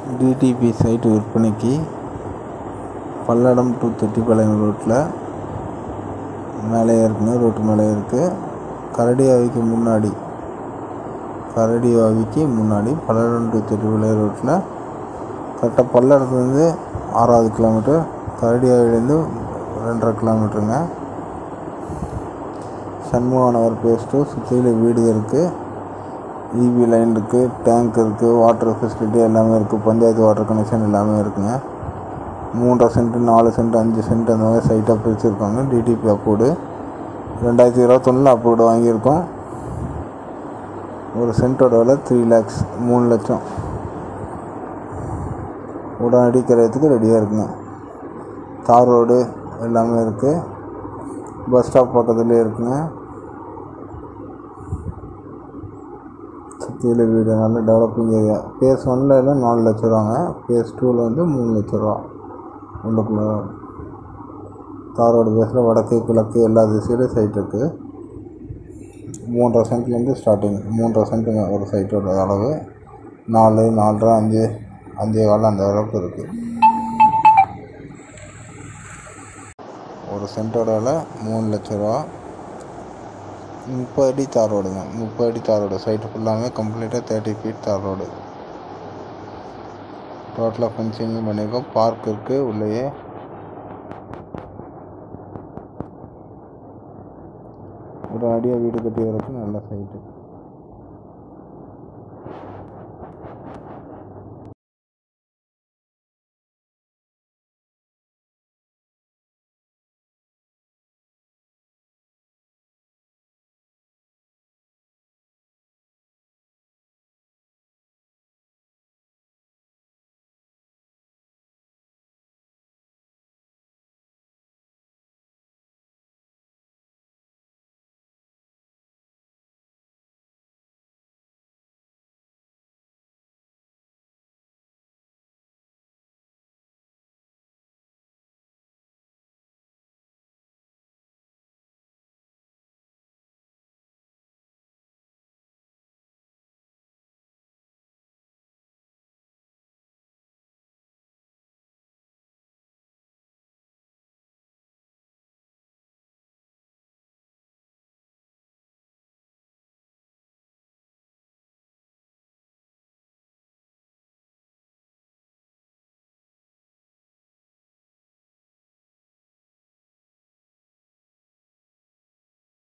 TDP site விற்பனைக்கு Palladam to Thottipalayam ரோட்டில் மேலேயே இருக்குங்க ரோட்டு மேலேயே இருக்குது கரடியாவிக்கு முன்னாடி கரடியாவிக்கு முன்னாடி பல்லடம் டு தொட்டிப்பாளையம் ரோட்டில் கரெக்டாக பல்லடத்துலேருந்து ஆறாவது கிலோமீட்டர் கரடியாவிலேருந்து ரெண்டரை கிலோமீட்டருங்க சண்முகா நகர் பேஸ் டூ சுற்றிலும் வீடு இருக்குது இபி லைன் இருக்குது டேங்க் இருக்குது வாட்டர் ஃபெசிலிட்டி எல்லாமே இருக்குது பஞ்சாயத்து வாட்டர் கனெக்ஷன் எல்லாமே இருக்குங்க மூன்றரை சென்ட் நாலு சென்ட் அஞ்சு சென்ட் அந்த மாதிரி சைட்டாக பிரிச்சுருக்காங்க டிடிபி அப்ரூவ்டு ரெண்டாயிரத்தி இருபத்தொன்னில் அப்ரூவ்டு வாங்கியிருக்கோம் ஒரு சென்ட்டோட விலை த்ரீ லேக்ஸ் மூணு லட்சம் உடனடி கிரயத்துக்கு ரெடியாக இருக்குங்க தார் ரோடு எல்லாமே இருக்குது பஸ் ஸ்டாப் பக்கத்துலேயே இருக்குங்க சுற்றியில் வீடு நல்ல டெவலப்பிங் ஏரியா ஃபேஸ் ஒன்னில் எல்லாம் நாலு லட்ச ரூபாங்க ஃபேஸ் டூவில் வந்து மூணு லட்ச ரூபா உள்ளுக்குள்ளே தார் ரோடு பேஸில் வடக்கு கிழக்கு எல்லா திசையிலும் சைட் இருக்குது மூன்றரை சென்ட்லேருந்து ஸ்டார்டிங் மூன்றரை சென்ட்டுங்க ஒரு சைட்டோட அளவு நாலு நாலரை அஞ்சு அஞ்சே கால் அந்த அளவுக்கு இருக்குது ஒரு சென்ட்டோட விலை மூணு லட்ச ரூபா முப்பது அடி தார் ரோடுங்க முப்பது அடி தார் ரோடு சைட்டு ஃபுல்லாமே கம்ப்ளீட்டாக தேர்ட்டி ஃபீட் தார் ரோடு டோட்டலாக ஃபென்சிங்கும் பண்ணியிருக்கோம் பார்க் இருக்குது உள்ளேயே ஒரு அடியாக வீடு கட்டியதற்கு நல்ல சைட்டு